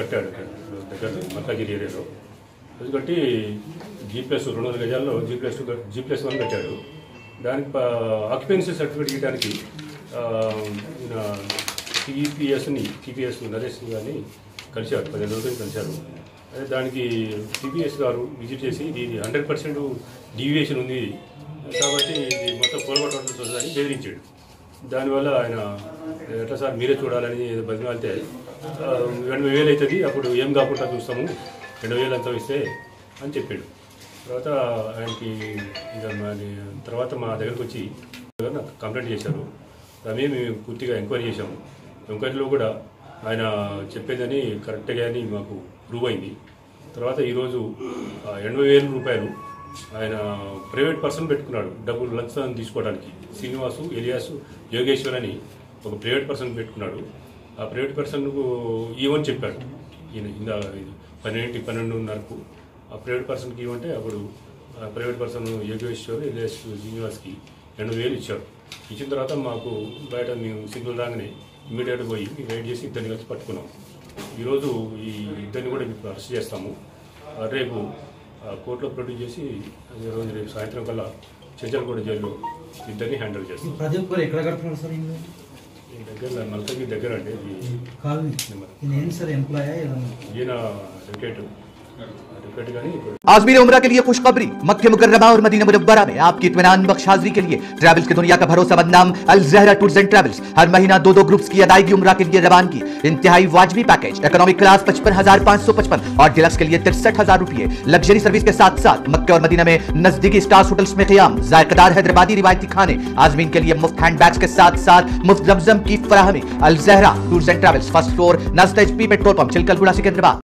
కట్టాడు ఇక్కడ దగ్గర మల్కాగిరి ఏరియాలో అది కట్టి జీ ప్లస్ రెండు వందల గజాల్లో G plus two G plus one కట్టాడు దానికి ఆక్యుపెన్సీ సర్టిఫికేట్ ఇవ్వడానికి ఆ, ఈయన టీపీఎస్ని టీపీఎస్ నరేష్ గారిని కలిశారు పదిహేను రోజులు కలిశారు అదే దానికి టీపీఎస్ గారు విజిట్ చేసి ఇది హండ్రెడ్ పర్సెంట్ డీవియేషన్ ఉంది కాబట్టి ఇది మొత్తం కూలగొట్టడం వస్తుందని బెదిరించాడు దానివల్ల ఆయన ఎట్లా సార్ మీరే చూడాలని ఏదో బతిమాలితే ఆ, ఎనభై వేలు అవుతుంది అప్పుడు ఏం కాకుండా చూస్తాము రెండు వేలు అంతా ఇస్తే అని చెప్పాడు తర్వాత ఆయనకి ఇక మరి తర్వాత మా దగ్గరకు వచ్చి నాకు కంప్లైంట్ చేశారు దాని మీద మేము పూర్తిగా ఎంక్వైరీ చేశాము ఎంక్వైరీలో కూడా ఆయన చెప్పేదని కరెక్ట్గా అని మాకు ప్రూవ్ అయింది తర్వాత ఈరోజు ఆ, ఎనభై వేల రూపాయలు ఆయన ప్రైవేట్ పర్సన్ పెట్టుకున్నాడు డబ్బులు లంచం తీసుకోవడానికి శ్రీనివాసు ఎలియాసు యోగేశ్వర్ అని ఒక ప్రైవేట్ పర్సన్ పెట్టుకున్నాడు ఆ ప్రైవేట్ పర్సన్కు ఇవ్వని చెప్పాడు ఈయన ఇందా ఇది పన్నెండు పన్నెండున్నరకు ఆ ప్రైవేట్ పర్సన్కి ఇవ్వంటే అప్పుడు ఆ ప్రైవేట్ పర్సన్ యోగేశ్వర్ ఎలియాస్ శ్రీనివాస్కి ఎనభై వేలు ఇచ్చాడు ఇచ్చిన తర్వాత మాకు బయట మేము సిగ్నల్ రాగానే ఇమీడియట్గా పోయి మేము వెయిట్ చేసి ఇద్దరిని కలిసి పట్టుకున్నాం ఈరోజు ఈ ఇద్దరిని కూడా ఇప్పుడు అరెస్ట్ చేస్తాము ఆ, రేపు ఆ, కోర్టులో ప్రొడ్యూస్ చేసి అదే రోజు రేపు సాయంత్రం కల్లా చెంచల్గూడ జైల్లో ఇద్దరిని హ్యాండిల్ చేస్తాం ప్రదీప్ గారు ఎక్కడ కడుతున్నారు సార్ ఇల్లు ఈ దగ్గర మల్కగి దగ్గర అండి ఇది కాలనీ ఈయన ఏంటి సార్ ఎంప్లాయా ఏదన్నా ఈయన రికేట్ రికేట్ కానీ ఇప్పుడు आजमीर उम्र के लिए खुशखबरी मक्के मुकर्रमा और मदीना मुनव्वरा में आपकी इत्मीनान बख्श हाजिरी के लिए ट्रैवल्स की दुनिया का भरोसेमंद नाम Al Zahra tours and travels हर महीना दो दो ग्रुप्स की अदायगी उम्र के लिए रवान की इंतहाई वाजबी पैकेज इकोनॉमिक क्लास पचपन हजार पाँच सौ पचपन और डिलक्स के लिए तिरसठ हजार रुपए लग्जरी सर्विस के साथ साथ मक्के और मदीना में नजदीकी स्टार्स होटल्स में क्याम जायकेदार हैदराबादी रिवायती खाने आजमीन के लिए मुफ्त हैंड बैग्स के साथ साथ मुफ्त जमजम की फराहमी Al Zahra tours and travels first floor नजद HP petrol pump Chilkalguda Secunderabad